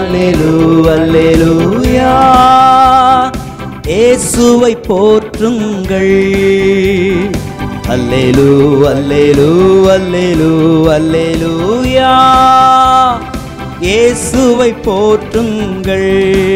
அல்லேலூ அல்லேலூயா இயேசுவை போற்றுங்கள் அல்லேலூ அல்லேலூ அல்லேலூ அல்லேலூயா இயேசுவை போற்றுங்கள்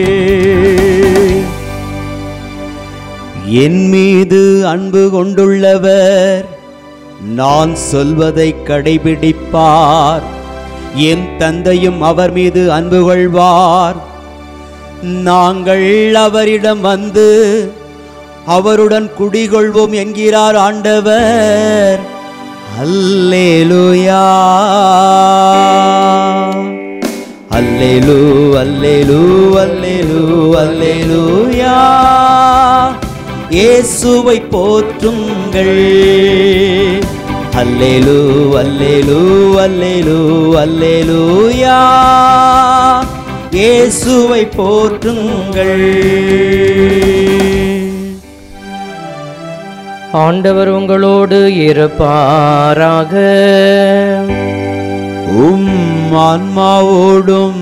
என் மீது அன்பு கொண்டுள்ளவர் நான் சொல்வதை கடைபிடிப்பார் என் தந்தையும் அவர் மீது அன்பு கொள்வார் நாங்கள் அவரிடம் வந்து அவருடன் குடிகொள்வோம் என்கிறார் ஆண்டவர் அல்லேலூயா அல்லேலூ அல்லேலூ அல்லேலூ அல்லேலூயா இயேசுவை போற்றுங்கள் அல்லேலூ அல்லேலூ அல்லேலூ அல்லேலூயா இயேசுவை போற்றுங்கள் ஆண்டவர் உங்களோடு இருப்பாராக உம் ஆன்மாவோடும்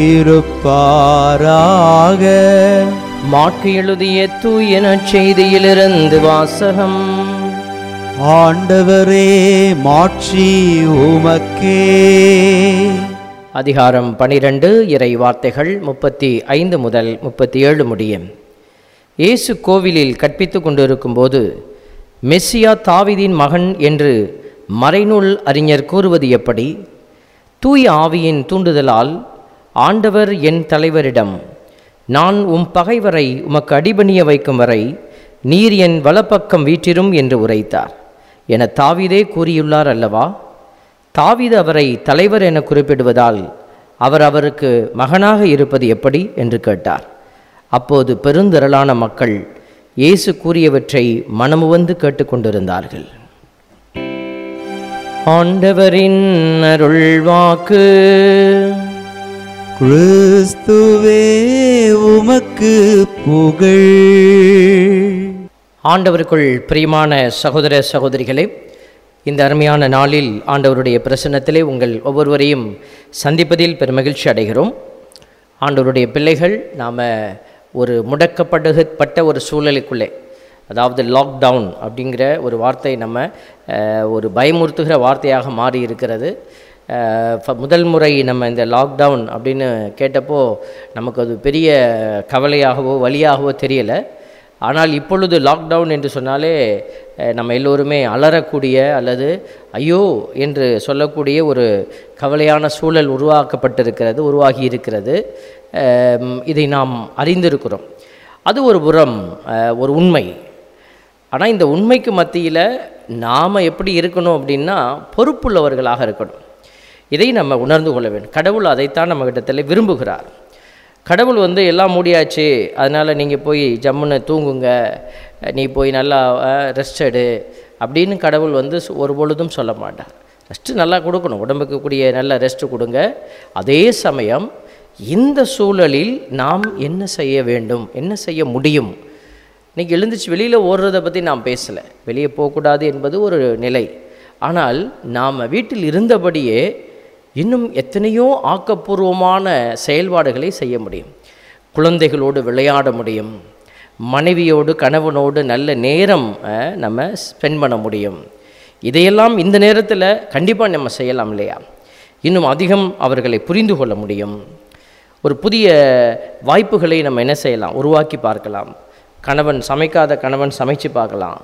இருப்பாராக மாற்கு எழுதிய தூய நற்செய்தியிலிருந்து வாசகம் ஆண்டவரே மாட்சி உமக்கே அதிகாரம் பனிரெண்டு இறை வார்த்தைகள் முப்பத்தி ஐந்து முதல் முப்பத்தி ஏழு முடியும் இயேசு கோவிலில் கற்பித்துக் கொண்டிருக்கும்போது மெஸ்ஸியா தாவீதின் மகன் என்று மறைநூல் அறிஞர் கூறுவது எப்படி தூய ஆவியின் தூண்டுதலால் ஆண்டவர் என் தலைவரிடம் நான் உம் பகைவரை உமக்கு அடிபணிய வைக்கும் வரை நீர் என் வலப்பக்கம் வீற்றிரும் என்று உரைத்தார் என தாவீதே கூறியுள்ளார் அல்லவா தாவீது அவரை தலைவர் என குறிப்பிடுவதால் அவர் அவருக்கு மகனாக இருப்பது எப்படி என்று கேட்டார் அப்போது பெருந்திரளான மக்கள் இயேசு கூறியவற்றை மனமுவந்து கேட்டுக்கொண்டிருந்தார்கள் ஆண்டவரின் அருள்வாக்கு கிறிஸ்துவே உமக்கு புகழ் ஆண்டவருக்குள் பிரியமான சகோதர சகோதரிகளே இந்த அருமையான நாளில் ஆண்டவருடைய பிரசன்னத்திலே உங்கள் ஒவ்வொருவரையும் சந்திப்பதில் பெருமகிழ்ச்சி அடைகிறோம் ஆண்டவருடைய பிள்ளைகள் நாம் ஒரு முடக்கப்பட்ட ஒரு சூழலுக்குள்ளே அதாவது லாக்டவுன் அப்படிங்கிற ஒரு வார்த்தை நம்ம அஹ், ஒரு பயமுறுத்துகிற வார்த்தையாக மாறி இருக்கிறது அஹ், ஃப- முதல் முறை நம்ம இந்த லாக்டவுன் அப்படின்னு கேட்டப்போ நமக்கு அது பெரிய கவலையாகவோ வழியாகவோ தெரியலை ஆனால் இப்பொழுது லாக்டவுன் என்று சொன்னாலே அஹ், நம்ம எல்லோருமே அலறக்கூடிய அல்லது ஐயோ என்று சொல்லக்கூடிய ஒரு கவலையான சூழல் உருவாக்கப்பட்டிருக்கிறது உருவாகி இருக்கிறது அம், இதை நாம் அறிந்திருக்கிறோம் அது ஒரு புறம் அஹ், ஒரு உண்மை ஆனால் இந்த உண்மைக்கு மத்தியில் நாம் எப்படி இருக்கணும் அப்படின்னா பொறுப்புள்ளவர்களாக இருக்கணும் இதை நம்ம உணர்ந்து கொள்ள வேண்டும் கடவுள் அதைத்தான் நம்ம இடத்துல விரும்புகிறார் கடவுள் வந்து எல்லாம் மூடியாச்சு அதனால் நீங்கள் போய் ஜம்முன்னு தூங்குங்க நீ போய் நல்லா ரெஸ்ட் எடு அப்படின்னு கடவுள் வந்து சொ- ஒரு பொழுதும் சொல்ல மாட்டார் ரெஸ்ட்டு நல்லா கொடுக்கணும் உடம்புக்கு கூடிய நல்ல ரெஸ்ட்டு கொடுங்க அதே சமயம் இந்த சூழலில் நாம் என்ன செய்ய வேண்டும் என்ன செய்ய முடியும் இன்னைக்கு எழுந்துச்சு வெளியில் ஓடுறதை பற்றி நான் பேசலை வெளியே போகக்கூடாது என்பது ஒரு நிலை ஆனால் நாம் வீட்டில் இருந்தபடியே இன்னும் எத்தனையோ ஆக்கப்பூர்வமான செயல்பாடுகளை செய்ய முடியும் குழந்தைகளோடு விளையாட முடியும் மனைவியோடு கணவனோடு நல்ல நேரம் அஹ், நம்ம ஸ்பெண்ட் பண்ண முடியும் இதையெல்லாம் இந்த நேரத்தில் கண்டிப்பாக நம்ம செய்யலாம் இல்லையா இன்னும் அதிகம் அவர்களை புரிந்து கொள்ள முடியும் ஒரு புதிய வாய்ப்புகளை நம்ம என்ன செய்யலாம் உருவாக்கி பார்க்கலாம் கணவன் சமைக்காத கணவன் சமைச்சு பார்க்கலாம்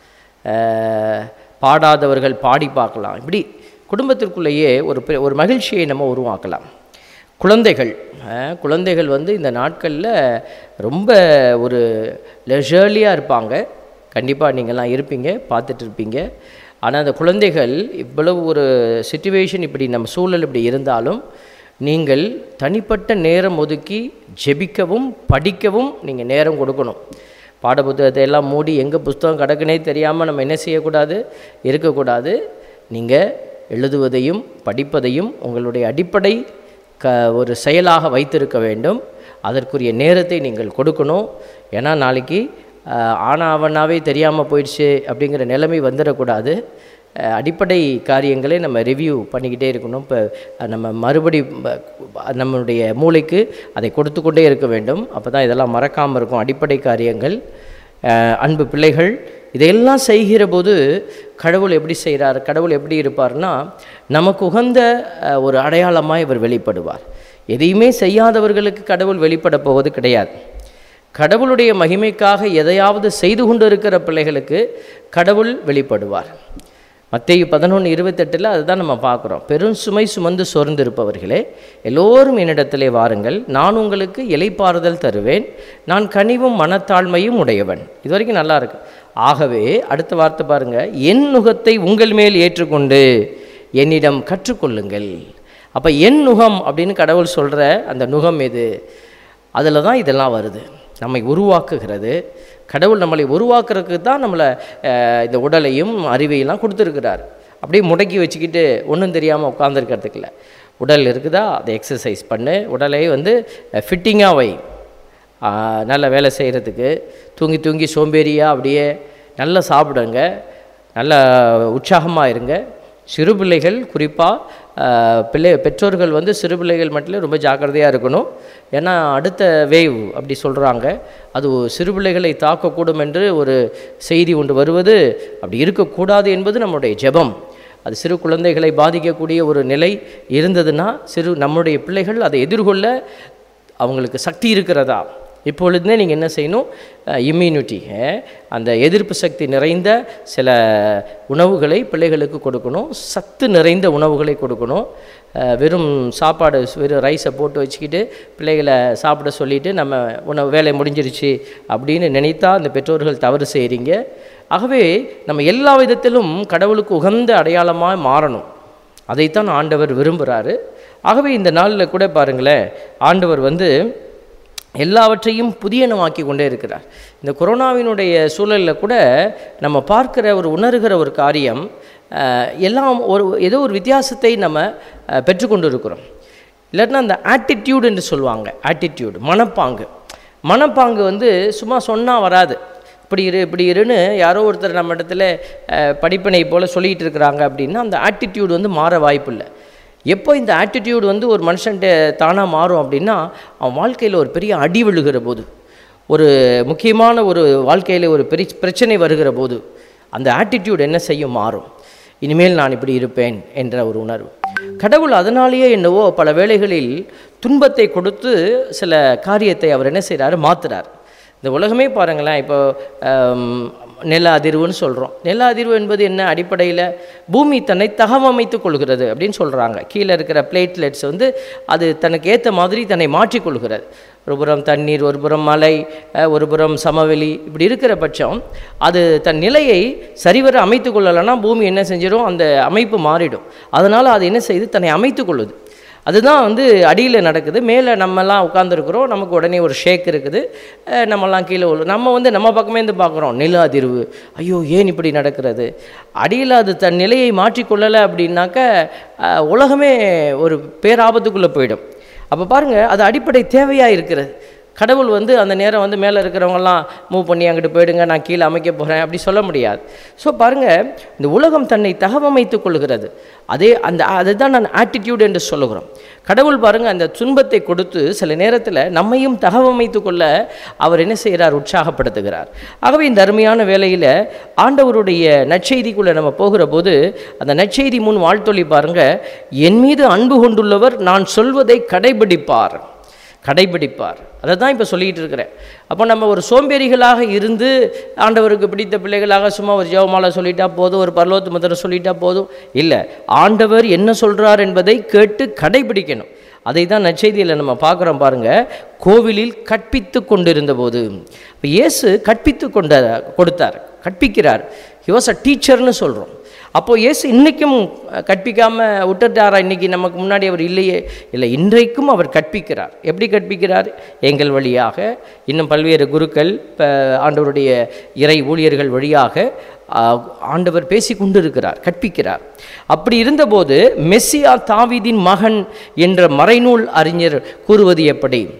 அஹ், பாடாதவர்கள் பாடி பார்க்கலாம் இப்படி குடும்பத்திற்குள்ளேயே ஒரு பெ- ஒரு மகிழ்ச்சியை நம்ம உருவாக்கலாம் குழந்தைகள் அஹ், குழந்தைகள் வந்து இந்த நாட்களில் ரொம்ப ஒரு லெஷர்லியாக இருப்பாங்க கண்டிப்பாக நீங்கள்லாம் இருப்பீங்க பார்த்துட்டு இருப்பீங்க ஆனால் அந்த குழந்தைகள் இவ்வளவு ஒரு சுச்சுவேஷன் இப்படி நம்ம சூழல் இப்படி இருந்தாலும் நீங்கள் தனிப்பட்ட நேரம் ஒதுக்கி ஜெபிக்கவும் படிக்கவும் நீங்கள் நேரம் கொடுக்கணும் பாடப்புத்தகத்தை எல்லாம் மூடி எங்கே புஸ்தகம் கிடக்குனே தெரியாமல் நம்ம என்ன செய்யக்கூடாது இருக்கக்கூடாது நீங்கள் எழுதுவதையும் படிப்பதையும் உங்களுடைய அடிப்படை க ஒரு செயலாக வைத்திருக்க வேண்டும் அதற்குரிய நேரத்தை நீங்கள் கொடுக்கணும் ஏன்னா நாளைக்கு ஆஹ், ஆனா அவனாவே தெரியாமல் போயிடுச்சு அப்படிங்கிற நிலைமை வந்துடக்கூடாது அஹ், அடிப்படை காரியங்களை நம்ம ரிவ்யூ பண்ணிக்கிட்டே இருக்கணும் இப்போ நம்ம மறுபடி ப- நம்மளுடைய மூளைக்கு அதை கொடுத்து கொண்டே இருக்க வேண்டும் அப்போ தான் இதெல்லாம் மறக்காமல் இருக்கும் அடிப்படை காரியங்கள் அஹ், அன்பு பிள்ளைகள் இதையெல்லாம் செய்கிற போது கடவுள் எப்படி செய்கிறார் கடவுள் எப்படி இருப்பார்னா நமக்கு உகந்த அஹ், ஒரு அடையாளமாக இவர் வெளிப்படுவார் எதையுமே செய்யாதவர்களுக்கு கடவுள் வெளிப்பட போவது கிடையாது கடவுளுடைய மகிமைக்காக எதையாவது செய்து கொண்டு இருக்கிற பிள்ளைகளுக்கு கடவுள் வெளிப்படுவார் மத்தேயு பதினொன்று இருபத்தெட்டில் அதுதான் நம்ம பார்க்குறோம் பெரும் சுமை சுமந்து சோர்ந்திருப்பவர்களே எல்லோரும் என்னிடத்திலே வாருங்கள் நான் உங்களுக்கு இலைப்பாறுதல் தருவேன் நான் கனிவும் மனத்தாழ்மையும் உடையவன் இது வரைக்கும் நல்லா இருக்கு ஆகவே அடுத்த வார்த்தை பாருங்க என் நுகத்தை உங்கள் மேல் ஏற்றுக்கொண்டு என்னிடம் கற்றுக்கொள்ளுங்கள் அப்போ என் நுகம் அப்படின்னு கடவுள் சொல்கிற அந்த நுகம் எது அதில் தான் இதெல்லாம் வருது நம்மை உருவாக்குகிறது கடவுள் நம்மளை உருவாக்குறதுக்கு தான் நம்மளை அஹ், இந்த உடலையும் அறிவையெல்லாம் கொடுத்துருக்கிறார் அப்படியே முடக்கி வச்சுக்கிட்டு ஒன்றும் தெரியாமல் உட்காந்துருக்கிறதுக்குல உடல் இருக்குதா அதை எக்ஸசைஸ் பண்ணு உடலை வந்து ஃபிட்டிங்காக வை ஆஹ், நல்ல வேலை செய்கிறதுக்கு தூங்கி தூங்கி சோம்பேறியாக அப்படியே நல்லா சாப்பிடுங்க நல்ல உற்சாகமாக இருங்க சிறு பிள்ளைகள் குறிப்பாக பிள்ளை பெற்றோர்கள் வந்து சிறு பிள்ளைகள் மட்டும் ரொம்ப ஜாக்கிரதையாக இருக்கணும் ஏன்னா அடுத்த வேவ் அப்படி சொல்கிறாங்க அது சிறு பிள்ளைகளை தாக்கக்கூடும் என்று ஒரு செய்தி ஒன்று வருவது அப்படி இருக்கக்கூடாது என்பது நம்முடைய ஜெபம் அது சிறு குழந்தைகளை பாதிக்கக்கூடிய ஒரு நிலை இருந்ததுன்னா சிறு நம்முடைய பிள்ளைகள் அதை எதிர்கொள்ள அவங்களுக்கு சக்தி இருக்கிறதா இப்பொழுதுனே நீங்கள் என்ன செய்யணும் இம்யூனிட்டி அந்த எதிர்ப்பு சக்தி நிறைந்த சில உணவுகளை பிள்ளைகளுக்கு கொடுக்கணும் சத்து நிறைந்த உணவுகளை கொடுக்கணும் அஹ், வெறும் சாப்பாடு வெறும் ரைஸை போட்டு வச்சுக்கிட்டு பிள்ளைகளை சாப்பிட சொல்லிட்டு நம்ம உணவு வேலை முடிஞ்சிருச்சு அப்படின்னு நினைத்தா அந்த பெற்றோர்கள் தவறு செய்கிறீங்க ஆகவே நம்ம எல்லா விதத்திலும் கடவுளுக்கு உகந்த அடையாளமாக மாறணும் அதைத்தான் ஆண்டவர் விரும்புகிறாரு ஆகவே இந்த நாளில் கூட பாருங்களேன் ஆண்டவர் வந்து எல்லாவற்றையும் புதியனமாக்கி கொண்டே இருக்கிறார் இந்த கொரோனாவினுடைய சூழலில் கூட நம்ம பார்க்கிற ஒரு உணர்கிற ஒரு காரியம் அஹ், எல்லாம் ஒரு ஏதோ ஒரு வித்தியாசத்தை நம்ம அஹ், பெற்றுக்கொண்டு இருக்கிறோம் இல்லாட்டினா அந்த ஆட்டிடியூட் என்று சொல்லுவாங்க ஆட்டிடியூட் மனப்பாங்கு மனப்பாங்கு வந்து சும்மா சொன்னால் வராது இப்படி இரு இப்படி இருன்னு யாரோ ஒருத்தர் நம்ம இடத்துல அஹ், படிப்பினை போல் சொல்லிகிட்டு இருக்கிறாங்க அப்படின்னா அந்த ஆட்டிடியூட் வந்து மாற வாய்ப்பில்லை எப்போ இந்த ஆட்டிடியூட் வந்து ஒரு மனுஷன்ட்ட தானாக மாறும் அப்படின்னா அவன் வாழ்க்கையில் ஒரு பெரிய அடி விழுகிற போது ஒரு முக்கியமான ஒரு வாழ்க்கையில் ஒரு பெரிய பிரச்சனை வருகிற போது அந்த ஆட்டிடியூட் என்ன செய்யும் மாறும் இனிமேல் நான் இப்படி இருப்பேன் என்ற ஒரு உணர்வு கடவுள் அதனாலேயே என்னவோ பல வேளைகளில் துன்பத்தை கொடுத்து சில காரியத்தை அவர் என்ன செய்கிறாரு மாத்துறார் இந்த உலகமே பாருங்களேன் இப்போ ஆம், நில அதிர்வுன்னு சொல்கிறோம் நில அதிர்வு என்பது என்ன அடிப்படையில் பூமி தன்னை தகவமைத்து கொள்கிறது அப்படின்னு சொல்கிறாங்க கீழே இருக்கிற பிளேட்லெட்ஸ் வந்து அது தனக்கு ஏற்ற மாதிரி தன்னை மாற்றிக்கொள்கிறது ஒரு புறம் தண்ணீர் ஒரு புறம் மலை அஹ், ஒரு புறம் சமவெளி இப்படி இருக்கிற பட்சம் அது தன் நிலையை சரிவர அமைத்து கொள்ளலைன்னா பூமி என்ன செஞ்சிடும் அந்த அமைப்பு மாறிடும் அதனால் அது என்ன செய்யுது தன்னை அமைத்து கொள்ளுது அதுதான் வந்து அடியில் நடக்குது மேலே நம்மலாம் உட்காந்துருக்குறோம் நமக்கு உடனே ஒரு ஷேக் இருக்குது அஹ் நம்மலாம் கீழே விழு நம்ம வந்து நம்ம பக்கமே இருந்து பார்க்குறோம் நில அதிர்வு ஐயோ ஏன் இப்படி நடக்கிறது அடியில் அது தன் நிலையை மாற்றிக்கொள்ளலை அப்படின்னாக்க அஹ், உலகமே ஒரு பேராபத்துக்குள்ளே போயிடும் அப்போ பாருங்கள் அது அடிப்படை தேவையாக இருக்கிறது கடவுள் வந்து அந்த நேரம் வந்து மேலே இருக்கிறவங்கலாம் மூவ் பண்ணி அங்கிட்டு போயிடுங்க நான் கீழே அமைக்க போகிறேன் அப்படி சொல்ல முடியாது ஸோ பாருங்கள் இந்த உலகம் தன்னை தகவமைத்துக் கொள்கிறது அதே அந்த அதுதான் நான் ஆட்டிடியூட் என்று சொல்லுகிறோம் கடவுள் பாருங்கள் அந்த துன்பத்தை கொடுத்து சில நேரத்தில் நம்மையும் தகவமைத்து கொள்ள அவர் என்ன செய்கிறார் உற்சாகப்படுத்துகிறார் ஆகவே இந்த அருமையான வேளையில் ஆண்டவருடைய நற்செய்திக்குள்ளே நம்ம போகிற போது அந்த நற்செய்தி முன் வாழ்த்தொழி பாருங்க என் மீது அன்பு கொண்டுள்ளவர் நான் சொல்வதை கடைபிடிப்பார் கடைபிடிப்பார் அதை தான் இப்போ சொல்லிகிட்டு இருக்கிறேன் அப்போ நம்ம ஒரு சோம்பேறிகளாக இருந்து ஆண்டவருக்கு பிடித்த பிள்ளைகளாக சும்மா ஒரு ஜெவமாலை சொல்லிட்டா போதும் ஒரு பரலோத்து முத்திரை சொல்லிட்டா போதும் இல்லை ஆண்டவர் என்ன சொல்கிறார் என்பதை கேட்டு கடைபிடிக்கணும் அதை தான் நற்செய்தியில் நம்ம பார்க்குறோம் பாருங்க கோவிலில் கற்பித்து கொண்டிருந்த போது இப்போ இயேசு கற்பித்து கொண்ட கொடுத்தார் கற்பிக்கிறார் ஹி வாஸ் அ டீச்சர்னு சொல்கிறோம் அப்போது இயேசு இன்றைக்கும் கற்பிக்காமல் விட்டுட்டாரா இன்றைக்கி நமக்கு முன்னாடி அவர் இல்லையே இல்லை இன்றைக்கும் அவர் கற்பிக்கிறார் எப்படி கற்பிக்கிறார் எங்கள் வழியாக இன்னும் பல்வேறு குருக்கள் இப்போ ஆண்டவருடைய இறை ஊழியர்கள் வழியாக ஆ, ஆண்டவர் பேசி கொண்டிருக்கிறார் கற்பிக்கிறார் அப்படி இருந்தபோது மெஸ்ஸியா தாவீதின் மகன் என்ற மறைநூல் அறிஞர் கூறுவது எப்படி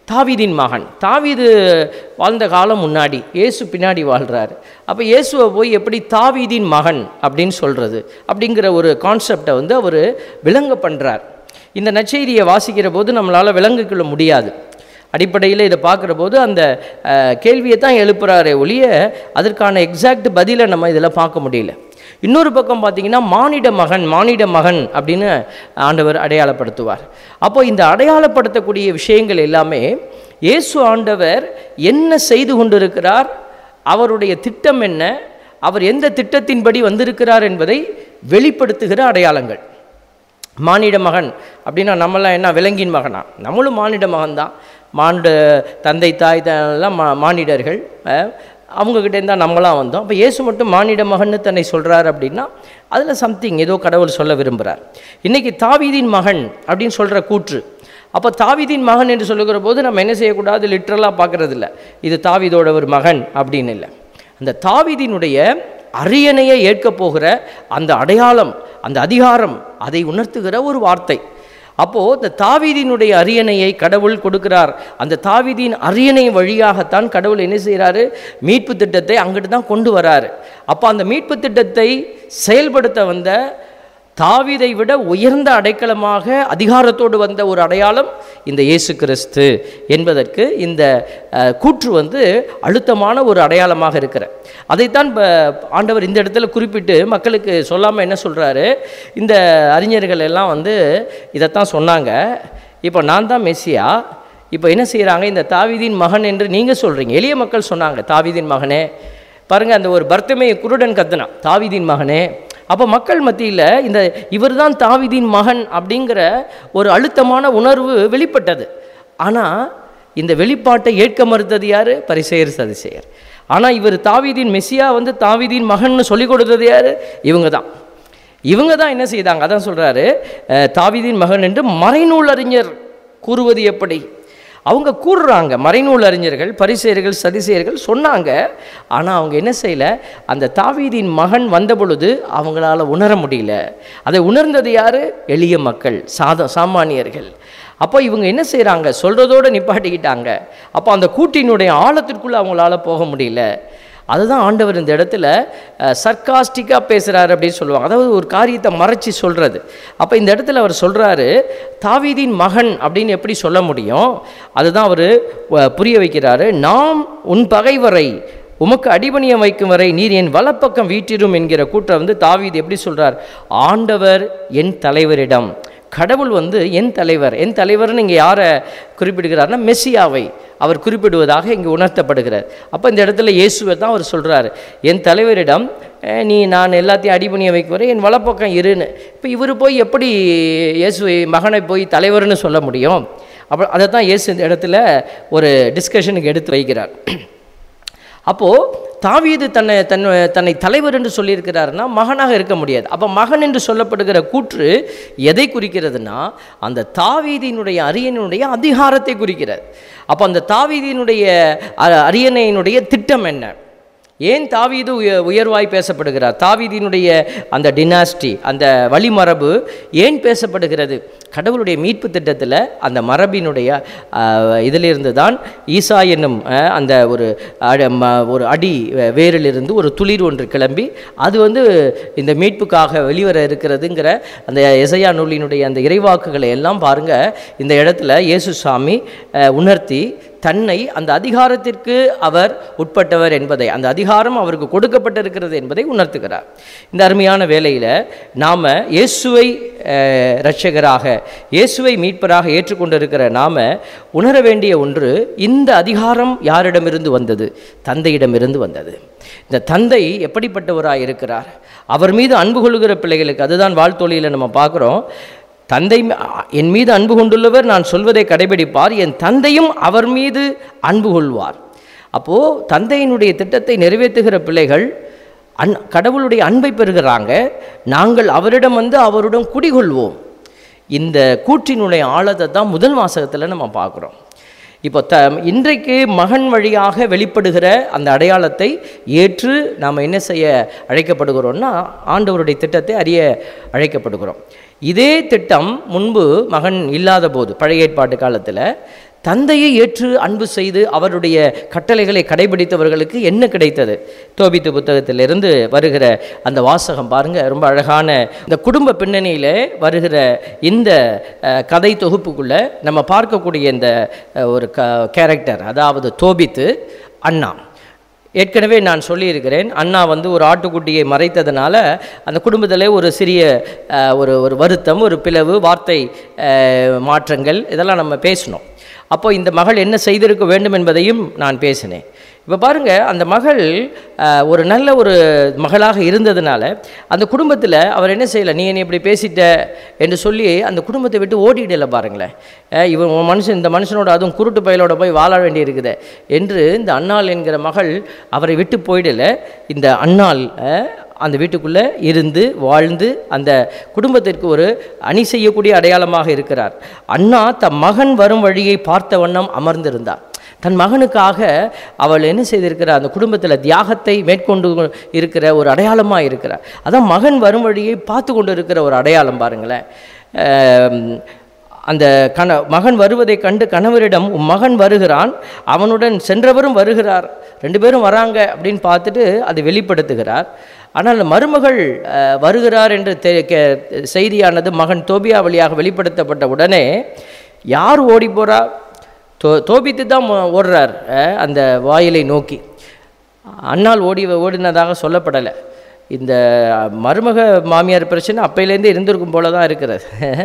தாவீதின் மகன் தாவீது வாழ்ந்த காலம் முன்னாடி இயேசு பின்னாடி வாழ்கிறாரு அப்போ இயேசுவை போய் எப்படி தாவீதின் மகன் அப்படின்னு சொல்கிறது அப்படிங்கிற ஒரு கான்செப்டை வந்து அவர் விளங்க பண்ணுறார் இந்த நற்செய்தியை வாசிக்கிற போது நம்மளால் விளங்கிக்கொள்ள முடியாது அடிப்படையில் இதை பார்க்குற போது அந்த அஹ், கேள்வியை தான் எழுப்புறாரே ஒழிய அதற்கான எக்ஸாக்ட் பதிலை நம்ம இதில் பார்க்க முடியல இன்னொரு பக்கம் பார்த்தீங்கன்னா மானிட மகன் மானிட மகன் அப்படின்னு ஆண்டவர் அடையாளப்படுத்துவார் அப்போ இந்த அடையாளப்படுத்தக்கூடிய விஷயங்கள் எல்லாமே இயேசு ஆண்டவர் என்ன செய்து கொண்டிருக்கிறார் அவருடைய திட்டம் என்ன அவர் எந்த திட்டத்தின்படி வந்திருக்கிறார் என்பதை வெளிப்படுத்துகிற அடையாளங்கள் மானிட மகன் அப்படின்னா நம்மளாம் என்ன விலங்கின் மகனா நம்மளும் மானிட மகன்தான் மானிட தந்தை தாய் த- எல்லாம் மா மானிடர்கள் அஹ், அவங்கக்கிட்டேருந்து தான் நம்மளாம் வந்தோம் அப்போ இயேசு மட்டும் மானிட மகன்னு தன்னை சொல்கிறார் அப்படின்னா அதில் சம்திங் ஏதோ கடவுள் சொல்ல விரும்புகிறார் இன்றைக்கி தாவீதின் மகன் அப்படின்னு சொல்கிற கூற்று அப்போ தாவீதின் மகன் என்று சொல்லுகிற போது நம்ம என்ன செய்யக்கூடாது லிட்ரலாக பார்க்கறது இல்ல இது தாவீதோட ஒரு மகன் அப்படின்னு இல்லை அந்த தாவீதினுடைய அரியணையை ஏற்கப் போகிற அந்த அடையாளம் அந்த அதிகாரம் அதை உணர்த்துகிற ஒரு வார்த்தை அப்போது இந்த தாவீதினுடைய அரியணையை கடவுள் கொடுக்கிறார் அந்த தாவீதின் அரியணை வழியாகத்தான் கடவுள் என்ன செய்கிறாரு மீட்பு திட்டத்தை அங்கிட்டு தான் கொண்டு வராரு அப்போ அந்த மீட்பு திட்டத்தை செயல்படுத்த வந்த தாவீதை விட உயர்ந்த அடைக்கலமாக அதிகாரத்தோடு வந்த ஒரு அடையாளம் இந்த இயேசு கிறிஸ்து என்பதற்கு இந்த அஹ், கூற்று வந்து அழுத்தமான ஒரு அடையாளமாக இருக்கிற அதைத்தான் இப்ப ஆண்டவர் இந்த இடத்துல குறிப்பிட்டு மக்களுக்கு சொல்லாமல் என்ன சொல்கிறாரு இந்த அறிஞர்கள் எல்லாம் வந்து இதைத்தான் சொன்னாங்க இப்போ நான் தான் மெஸ்ஸியா இப்போ என்ன செய்கிறாங்க இந்த தாவீதின் மகன் என்று நீங்கள் சொல்கிறீங்க எளிய மக்கள் சொன்னாங்க தாவீதின் மகனே பாருங்கள் அந்த ஒரு பர்த்தமே குருடன் கத்துனான் தாவீதின் மகனே அப்போ மக்கள் மத்தியில் இந்த இவர்தான் தாவீதின் மகன் அப்படிங்கிற ஒரு அழுத்தமான உணர்வு வெளிப்பட்டது ஆனால் இந்த வெளிப்பாட்டை ஏற்க மறுத்தது யார் பரிசெயர் சதிசெயர் ஆனால் இவர் தாவீதின் மெஸ்ஸியா வந்து தாவீதின் மகன்னு சொல்லிக் கொடுத்தது யார் இவங்க தான் இவங்க தான் என்ன செய்தாங்க அதான் சொல்கிறாரு தாவீதின் மகன் என்று மறைநூல் அறிஞர் கூறுவது எப்படி அவங்க கூறுறாங்க மறைநூல் அறிஞர்கள் பரிசெயர்கள் சதிசெயர்கள் சொன்னாங்க ஆனால் அவங்க என்ன செய்யல அந்த தாவீதின் மகன் வந்த பொழுது அவங்களால உணர முடியல அதை உணர்ந்தது யாரு எளிய மக்கள் சாத சாமானியர்கள் அப்போ இவங்க என்ன செய்கிறாங்க சொல்கிறதோடு நிப்பாட்டிக்கிட்டாங்க அப்போ அந்த கூட்டினுடைய ஆழத்திற்குள்ளே அவங்களால போக முடியல அதுதான் ஆண்டவர் இந்த இடத்துல சர்க்காஸ்டிக்காக பேசுகிறாரு அப்படின்னு சொல்லுவாங்க அதாவது ஒரு காரியத்தை மறைச்சி சொல்கிறது அப்போ இந்த இடத்துல அவர் சொல்கிறாரு தாவீதின் மகன் அப்படின்னு எப்படி சொல்ல முடியும் அதுதான் அவர் புரிய வைக்கிறாரு நாம் உன் பகைவரை உமக்கு அடிபணியம் வைக்கும் வரை நீர் என் வலப்பக்கம் வீட்டிரும் என்கிற கூற்றை வந்து தாவீது எப்படி சொல்கிறார் ஆண்டவர் என் தலைவரிடம் கடவுள் வந்து என் தலைவர் என் தலைவர்னு இங்கே யாரை குறிப்பிடுகிறார்னா மெஸ்ஸியாவை அவர் குறிப்பிடுவதாக இங்கே உணர்த்தப்படுகிறார் அப்போ இந்த இடத்துல இயேசுவை தான் அவர் சொல்கிறாரு என் தலைவரிடம் "அஹ், நீ நான் எல்லாத்தையும் அடிபணிய வைக்கிறேன் என் வலப்பக்கம் இருன்னு இப்போ இவர் போய் எப்படி இயேசுவை மகனை போய் தலைவர்னு சொல்ல முடியும் அப்போ அதை தான் இயேசு இந்த இடத்துல ஒரு டிஸ்கஷனுக்கு எடுத்து வைக்கிறார் அப்போது தாவீது தன்னை தன்னை தன்னை தலைவர் என்று சொல்லியிருக்கிறாருன்னா மகனாக இருக்க முடியாது அப்போ மகன் என்று சொல்லப்படுகிற கூற்று எதை குறிக்கிறதுனா அந்த தாவீதினுடைய அரியணையினுடைய அதிகாரத்தை குறிக்கிறது அப்போ அந்த தாவீதினுடைய அ- அரியணையினுடைய திட்டம் என்ன ஏன் தாவீது உய உயர்வாய் பேசப்படுகிறார் தாவீதினுடைய அந்த டினாஸ்டி அந்த வழிமரபு ஏன் பேசப்படுகிறது கடவுளுடைய மீட்பு திட்டத்தில் அந்த மரபினுடைய ஆஹ், இதிலிருந்து தான் ஈசா என்னும் ஆஹ், அந்த ஒரு அட- ம- ஒரு அடி வே- வேரிலிருந்து ஒரு துளிர் ஒன்று கிளம்பி அது வந்து இந்த மீட்புக்காக வெளிவர இருக்கிறதுங்கிற அந்த எசையா நூலினுடைய அந்த இறைவாக்குகளை எல்லாம் பாருங்க இந்த இடத்துல இயேசு சாமி ஆஹ், உணர்த்தி தன்னை அந்த அதிகாரத்திற்கு அவர் உட்பட்டவர் என்பதை அந்த அதிகாரம் அவருக்கு கொடுக்கப்பட்டிருக்கிறது என்பதை உணர்த்துகிறார் இந்த அருமையான வேளையில் நாம் இயேசுவை அஹ், இரட்சகராக இயேசுவை மீட்பராக ஏற்றுக்கொண்டிருக்கிற நாம் உணர வேண்டிய ஒன்று இந்த அதிகாரம் யாரிடமிருந்து வந்தது தந்தையிடமிருந்து வந்தது இந்த தந்தை எப்படிப்பட்டவராக இருக்கிறார் அவர் மீது அன்பு கொள்ளுகிற பிள்ளைகளுக்கு அதுதான் வாழ்த்தொழியில் நம்ம பார்க்குறோம் தந்தை மீ- என் மீது அன்பு கொண்டுள்ளவர் நான் சொல்வதை கடைபிடிப்பார் என் தந்தையும் அவர் மீது அன்பு கொள்வார் அப்போது தந்தையினுடைய திட்டத்தை நிறைவேற்றுகிற பிள்ளைகள் அன் கடவுளுடைய அன்பை பெறுகிறாங்க நாங்கள் அவரிடம் வந்து அவருடன் குடிகொள்வோம் இந்த கூற்றினுடைய ஆழத்தை தான் முதல் வாசகத்தில் நம்ம பார்க்குறோம் இப்போ த இன்றைக்கு மகன் வழியாக வெளிப்படுகிற அந்த அடையாளத்தை ஏற்று நாம் என்ன செய்ய அழைக்கப்படுகிறோம்னா ஆண்டவருடைய திட்டத்தை அறிய அழைக்கப்படுகிறோம் இதே திட்டம் முன்பு மகன் இல்லாத போது பழைய ஏற்பாட்டு காலத்தில் தந்தையை ஏற்று அன்பு செய்து அவருடைய கட்டளைகளை கடைபிடித்தவர்களுக்கு என்ன கிடைத்தது தோபித்து புத்தகத்திலிருந்து வருகிற அந்த வாசகம் பாருங்க ரொம்ப அழகான இந்த குடும்ப பின்னணியில் வருகிற இந்த அஹ், கதை தொகுப்புக்குள்ள நம்ம பார்க்கக்கூடிய இந்த அஹ், ஒரு க கேரக்டர் அதாவது தோபித்து அண்ணா ஏற்கனவே நான் சொல்லியிருக்கிறேன் அண்ணா வந்து ஒரு ஆட்டுக்குட்டியை மறைத்ததுனால அந்த குடும்பத்தில் ஒரு சிறிய அஹ், ஒரு ஒரு வருத்தம் ஒரு பிளவு வார்த்தை அஹ், மாற்றங்கள் இதெல்லாம் நம்ம பேசினோம் அப்போ இந்த மகள் என்ன செய்திருக்க வேண்டும் என்பதையும் நான் பேசினேன் இப்போ பாருங்க அந்த மகள் அஹ், ஒரு நல்ல ஒரு மகளாக இருந்ததுனால அந்த குடும்பத்தில் அவர் என்ன செய்யலை நீ என்னை இப்படி பேசிட்ட என்று சொல்லி அந்த குடும்பத்தை விட்டு ஓடிடலை பாருங்களேன் அஹ், இவன் உன் மனுஷன் இந்த மனுஷனோட அதுவும் குருட்டு பயலோட போய் வாழ வேண்டியிருக்குதே என்று இந்த அன்னாள் என்கிற மகள் அவரை விட்டு போயிடல இந்த அன்னாள் அஹ், அந்த வீட்டுக்குள்ளே இருந்து வாழ்ந்து அந்த குடும்பத்திற்கு ஒரு அணி செய்யக்கூடிய அடையாளமாக இருக்கிறார் அண்ணா தம் மகன் வரும் வழியை பார்த்த வண்ணம் அமர்ந்திருந்தார் தன் மகனுக்காக அவள் என்ன செய்திருக்கிறார் அந்த குடும்பத்தில் தியாகத்தை மேற்கொண்டு இருக்கிற ஒரு அடையாளமாக இருக்கிறார் அதான் மகன் வரும் வழியை பார்த்து கொண்டு இருக்கிற ஒரு அடையாளம் பாருங்களேன் ஆம், அந்த கண மகன் வருவதைக் கண்டு கணவரிடம் உன் மகன் வருகிறான் அவனுடன் சென்றவரும் வருகிறார் ரெண்டு பேரும் வராங்க அப்படின்னு பார்த்துட்டு அதை வெளிப்படுத்துகிறார் ஆனால் மருமகள் அஹ், வருகிறார் என்று தெ- கே- செய்தியானது மகன் தோபியா வழியாக வெளிப்படுத்தப்பட்ட உடனே யார் ஓடி போறா தோ தோபித்து தான் மோ- ஓடுறார் அஹ், அந்த வாயிலை நோக்கி அண்ணால் ஓடி ஓடினதாக சொல்லப்படலை இந்த மருமக மாமியார் பிரச்சனை அப்பையிலேருந்தே இருந்திருக்கும் போல தான் இருக்கிறது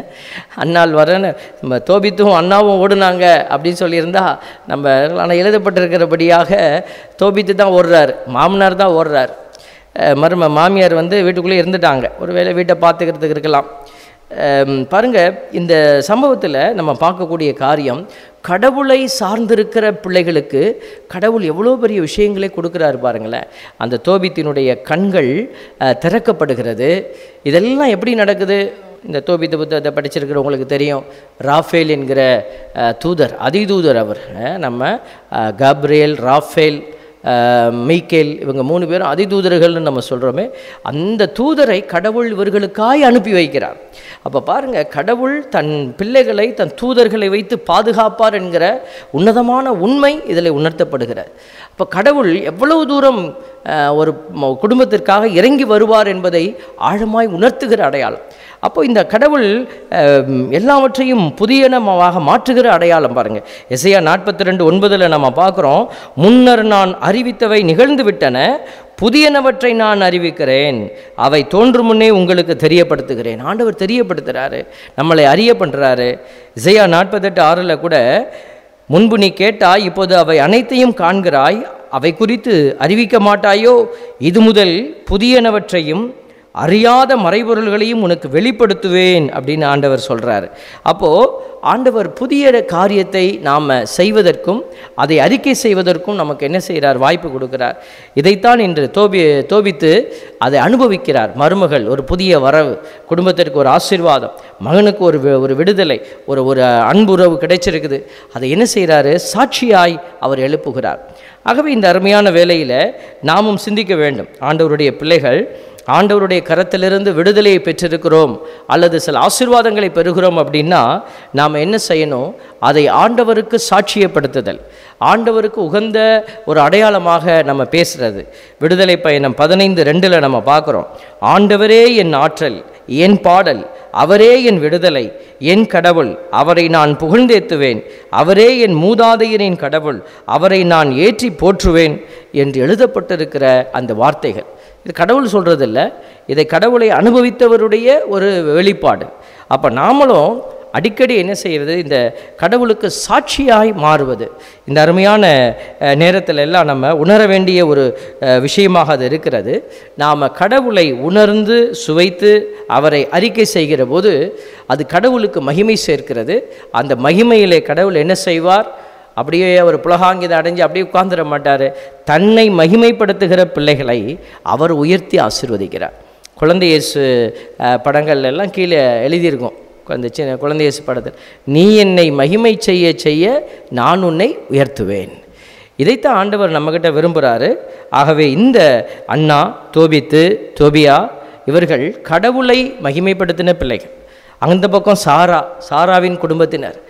அண்ணால் வரன்னு நம்ம தோபித்தும் அண்ணாவும் ஓடுனாங்க அப்படின்னு சொல்லியிருந்தா நம்ம ஆனால் எழுதப்பட்டிருக்கிறபடியாக தோபித்து தான் ஓடுறார் மாமனார் தான் ஓடுறார் அஹ் மரும மாமியார் வந்து வீட்டுக்குள்ளே இருந்துட்டாங்க ஒருவேளை வீட்டை பார்த்துக்கிறதுக்கு இருக்கலாம் அம், பாருங்க இந்த சம்பவத்தில் நம்ம பார்க்கக்கூடிய காரியம் கடவுளை சார்ந்திருக்கிற பிள்ளைகளுக்கு கடவுள் எவ்வளோ பெரிய விஷயங்களை கொடுக்குறாரு பாருங்களேன் அந்த தோபித்தினுடைய கண்கள் அஹ், திறக்கப்படுகிறது இதெல்லாம் எப்படி நடக்குது இந்த தோபித்த புத்தகத்தை படிச்சிருக்கிறவங்களுக்கு தெரியும் ராஃபேல் என்கிற அஹ், தூதர் அதிதூதர் அவர் அஹ், நம்ம அஹ், காப்ரியேல் ராஃபேல் அஹ், மீக்கேல் இவங்க மூணு பேரும் அதிதூதர்கள்னு நம்ம சொல்கிறோமே அந்த தூதரை கடவுள் இவர்களுக்காய் அனுப்பி வைக்கிறார் அப்போ பாருங்க கடவுள் தன் பிள்ளைகளை தன் தூதர்களை வைத்து பாதுகாப்பார் என்கிற உன்னதமான உண்மை இதில் உணர்த்தப்படுகிறது அப்போ கடவுள் எவ்வளவு தூரம் அஹ், ஒரு ம- குடும்பத்திற்காக இறங்கி வருவார் என்பதை ஆழமாய் உணர்த்துகிற அடையாளம் அப்போ இந்த கடவுள் அஹ், எல்லாவற்றையும் புதியனமாக மாற்றுகிற அடையாளம் பாருங்க எசையா நாற்பத்தி ரெண்டு ஒன்பதில் நம்ம பார்க்குறோம் முன்னர் நான் அறிவித்தவை நிகழ்ந்து விட்டன புதியனவற்றை நான் அறிவிக்கிறேன் அவை தோன்றும் முன்னே உங்களுக்கு தெரியப்படுத்துகிறேன் ஆண்டவர் தெரியப்படுத்துகிறாரு நம்மளை அறிய பண்ணுறாரு இசையா நாற்பத்தெட்டு ஆறில் கூட முன்பு நீ கேட்டாய் இப்போது அவை அனைத்தையும் காண்கிறாய் அவை குறித்து அறிவிக்க மாட்டாயோ இது முதல் புதியனவற்றையும் அறியாத மறைபொருள்களையும் உனக்கு வெளிப்படுத்துவேன் அப்படின்னு ஆண்டவர் சொல்கிறார் அப்போது ஆண்டவர் புதிய காரியத்தை நாம் செய்வதற்கும் அதை அறிக்கை செய்வதற்கும் நமக்கு என்ன செய்கிறார் வாய்ப்பு கொடுக்கிறார் இதைத்தான் இன்று தோபி தோபித்து அதை அனுபவிக்கிறார் மருமகள் ஒரு புதிய வரவு குடும்பத்திற்கு ஒரு ஆசீர்வாதம் மகனுக்கு ஒரு வி- ஒரு விடுதலை ஒரு ஒரு அன்புறவு கிடைச்சிருக்குது அதை என்ன செய்கிறாரு சாட்சியாய் அவர் எழுப்புகிறார் ஆகவே இந்த அருமையான வேளையில் நாமும் சிந்திக்க வேண்டும் ஆண்டவருடைய பிள்ளைகள் ஆண்டவருடைய கரத்திலிருந்து விடுதலையை பெற்றிருக்கிறோம் அல்லது சில ஆசீர்வாதங்களை பெறுகிறோம் அப்படின்னா நாம் என்ன செய்யணும் அதை ஆண்டவருக்கு சாட்சியப்படுத்துதல் ஆண்டவருக்கு உகந்த ஒரு அடையாளமாக நம்ம பேசுறது விடுதலை பயணம் பதினைந்து ரெண்டில் நம்ம பார்க்குறோம் ஆண்டவரே என் ஆற்றல் என் பாடல் அவரே என் விடுதலை என் கடவுள் அவரை நான் புகழ்ந்தேத்துவேன் அவரே என் மூதாதையரின் கடவுள் அவரை நான் ஏற்றி போற்றுவேன் என்று எழுதப்பட்டிருக்கிற அந்த வார்த்தைகள் இது கடவுள் சொல்கிறதில்ல இதை கடவுளை அனுபவித்தவருடைய ஒரு வெளிப்பாடு அப்போ நாமளும் அடிக்கடி என்ன செய்வது இந்த கடவுளுக்கு சாட்சியாய் மாறுவது இந்த அருமையான அஹ், நேரத்துல எல்லாம் நம்ம உணர வேண்டிய ஒரு அஹ், விஷயமாக அது இருக்கிறது நாம் கடவுளை உணர்ந்து சுவைத்து அவரை அறிக்கை செய்கிற போது அது கடவுளுக்கு மகிமை சேர்க்கிறது அந்த மகிமையிலே கடவுள் என்ன செய்வார் அப்படியே அவர் புலகாங்கிதை அடைஞ்சு அப்படியே உட்கார்ந்துட மாட்டார் தன்னை மகிமைப்படுத்துகிற பிள்ளைகளை அவர் உயர்த்தி ஆசீர்வதிக்கிறார் குழந்தை இயேசு அஹ், படங்கள்ல எல்லாம் கீழே எழுதியிருக்கும் அந்த சின்ன குழந்தை இயேசு படத்தில் நீ என்னை மகிமை செய்ய செய்ய நான் உன்னை உயர்த்துவேன் இதைத்தான் ஆண்டவர் நம்மக்கிட்ட விரும்புகிறாரு ஆகவே இந்த அண்ணா தோபித்து தோபியா இவர்கள் கடவுளை மகிமைப்படுத்தின பிள்ளைகள் அந்த பக்கம் சாரா சாராவின் குடும்பத்தினர்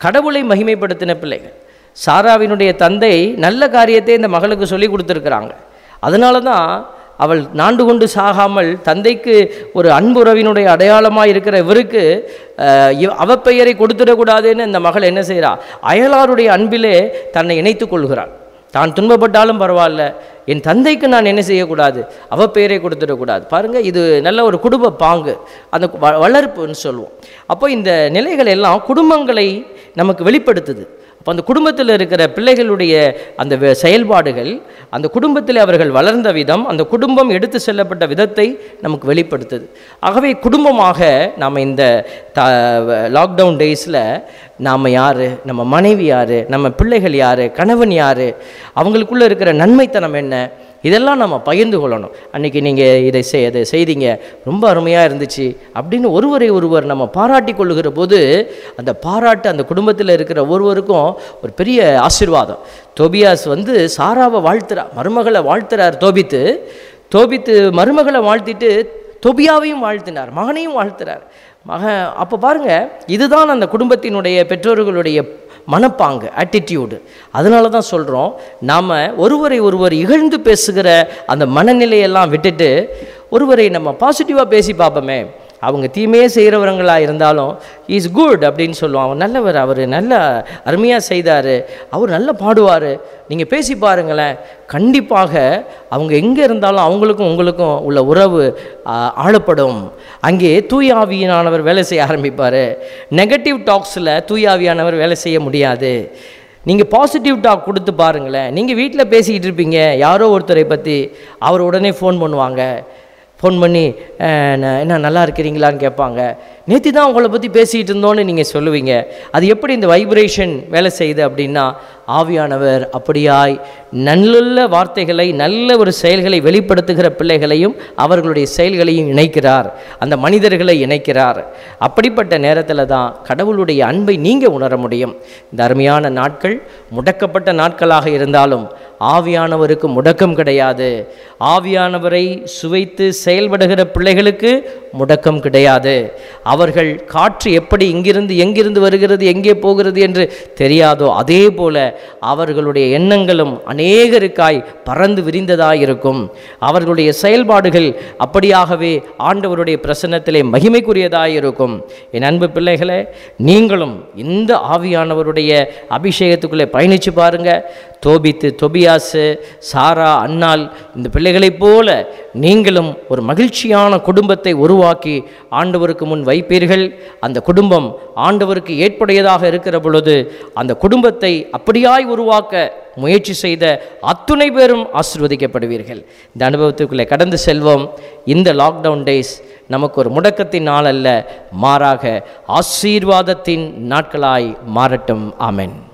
கடவுளை மகிமைப்படுத்தின பிள்ளைகள் சாராவினுடைய தந்தை நல்ல காரியத்தை இந்த மகளுக்கு சொல்லி கொடுத்துருக்குறாங்க அதனால தான் அவள் நாண்டு கொண்டு சாகாமல் தந்தைக்கு ஒரு அன்புறவினுடைய அடையாளமாக இருக்கிற இவருக்கு அஹ், இவ- அவப்பெயரை கொடுத்துடக்கூடாதுன்னு இந்த மகள் என்ன செய்கிறா அயலாருடைய அன்பிலே தன்னை இணைத்துக் கொள்கிறாள் தான் துன்பப்பட்டாலும் பரவாயில்ல என் தந்தைக்கு நான் என்ன செய்யக்கூடாது அவ பெயரை கொடுத்துடக்கூடாது பாருங்க இது நல்ல ஒரு குடும்ப பாங்கு அந்த வ- வளர்ப்புன்னு சொல்லுவோம் அப்போ இந்த நிலைகள் எல்லாம் குடும்பங்களை நமக்கு வெளிப்படுத்துது அப்போ அந்த குடும்பத்தில் இருக்கிற பிள்ளைகளுடைய அந்த வெ- செயல்பாடுகள் அந்த குடும்பத்தில் அவர்கள் வளர்ந்த விதம் அந்த குடும்பம் எடுத்து செல்லப்பட்ட விதத்தை நமக்கு வெளிப்படுத்துது ஆகவே குடும்பமாக நாம் இந்த த லாக்டவுன் டேஸில் நாம் யார் நம்ம மனைவி யார் நம்ம பிள்ளைகள் யார் கணவன் யார் அவங்களுக்குள்ளே இருக்கிற நன்மைத்தனம் என்ன இதெல்லாம் நம்ம பகிர்ந்து கொள்ளணும் அன்றைக்கி நீங்கள் இதை செய் இதை செய்தீங்க ரொம்ப அருமையாக இருந்துச்சு அப்படின்னு ஒருவரை ஒருவர் நம்ம பாராட்டி கொள்ளுகிற போது அந்த பாராட்டு அந்த குடும்பத்தில் இருக்கிற ஒருவருக்கும் ஒரு பெரிய ஆசீர்வாதம் தோபியாஸ் வந்து சாராவை வாழ்த்துறா மருமகளை வாழ்த்துறார் தோபித்து தோபித்து மருமகளை வாழ்த்திட்டு தொபியாவையும் வாழ்த்தினார் மகனையும் வாழ்த்துறார் மகன் அப்போ பாருங்க இதுதான் அந்த குடும்பத்தினுடைய பெற்றோர்களுடைய மனப்பாங்கு ஆட்டிடியூடு அதனால தான் சொல்கிறோம் நாம் ஒருவரை ஒருவர் இகழ்ந்து பேசுகிற அந்த மனநிலையெல்லாம் விட்டுட்டு ஒருவரை நம்ம பாசிட்டிவாக பேசி பார்ப்போமே அவங்க தீமையே செய்கிறவங்களா இருந்தாலும் இஸ் குட் அப்படின்னு சொல்லுவோம் அவர் நல்லவர் அவர் நல்ல அருமையாக செய்தார் அவர் நல்லா பாடுவார் நீங்கள் பேசி பாருங்களேன் கண்டிப்பாக அவங்க எங்கே இருந்தாலும் அவங்களுக்கும் உங்களுக்கும் உள்ள உறவு ஆ, ஆழப்படும் அங்கே தூய ஆவியானவர் வேலை செய்ய ஆரம்பிப்பார் நெகட்டிவ் டாக்ஸில் தூய ஆவியானவர் வேலை செய்ய முடியாது நீங்கள் பாசிட்டிவ் டாக் கொடுத்து பாருங்களேன் நீங்கள் வீட்டில் பேசிக்கிட்டு இருப்பீங்க யாரோ ஒருத்தரை பற்றி அவர் உடனே ஃபோன் பண்ணுவாங்க ஃபோன் பண்ணி "அஹ், ந- என்ன நல்லா இருக்கிறீங்களான்னு கேட்பாங்க நேற்று தான் உங்களை பற்றி பேசிகிட்டு இருந்தோன்னு நீங்கள் சொல்லுவீங்க அது எப்படி இந்த வைப்ரேஷன் வேலை செய்யுது அப்படின்னா ஆவியானவர் அப்படியாய் நல்லுள்ள வார்த்தைகளை நல்ல ஒரு செயல்களை வெளிப்படுத்துகிற பிள்ளைகளையும் அவர்களுடைய செயல்களையும் இணைக்கிறார் அந்த மனிதர்களை இணைக்கிறார் அப்படிப்பட்ட நேரத்தில் தான் கடவுளுடைய அன்பை நீங்கள் உணர முடியும் இந்த அருமையான நாட்கள் முடக்கப்பட்ட நாட்களாக இருந்தாலும் ஆவியானவருக்கு முடக்கம் கிடையாது ஆவியானவரை சுவைத்து செயல்படுகிற பிள்ளைகளுக்கு முடக்கம் கிடையாது அவர்கள் காற்று எப்படி இங்கிருந்து எங்கிருந்து வருகிறது எங்கே போகிறது என்று தெரியாதோ அதே போல அவர்களுடைய எண்ணங்களும் அநேகருக்காய் பறந்து விரிந்ததாய் இருக்கும் அவர்களுடைய செயல்பாடுகள் அப்படியாகவே ஆண்டவருடைய பிரசன்னத்திலே மகிமைக்குரியதாய் இருக்கும் என் அன்பு பிள்ளைகளே நீங்களும் இந்த ஆவியானவருடைய அபிஷேகத்துக்குள்ளே பயணிச்சு பாருங்க தோபித்து தொபியாசு சாரா அன்னாள் இந்த பிள்ளைகளைப் போல நீங்களும் ஒரு மகிழ்ச்சியான குடும்பத்தை உருவாக்கி ஆண்டவருக்கு முன் வைப்பீர்கள் அந்த குடும்பம் ஆண்டவருக்கு ஏற்புடையதாக இருக்கிற பொழுது அந்த குடும்பத்தை அப்படியாய் உருவாக்க முயற்சி செய்த அத்துணை பேரும் ஆசிர்வதிக்கப்படுவீர்கள் இந்த அனுபவத்துக்குள்ளே கடந்து செல்வோம் இந்த லாக்டவுன் டேஸ் நமக்கு ஒரு முடக்கத்தின் நாள் அல்ல மாறாக ஆசீர்வாதத்தின் நாட்களாய் மாறட்டும் ஆமென்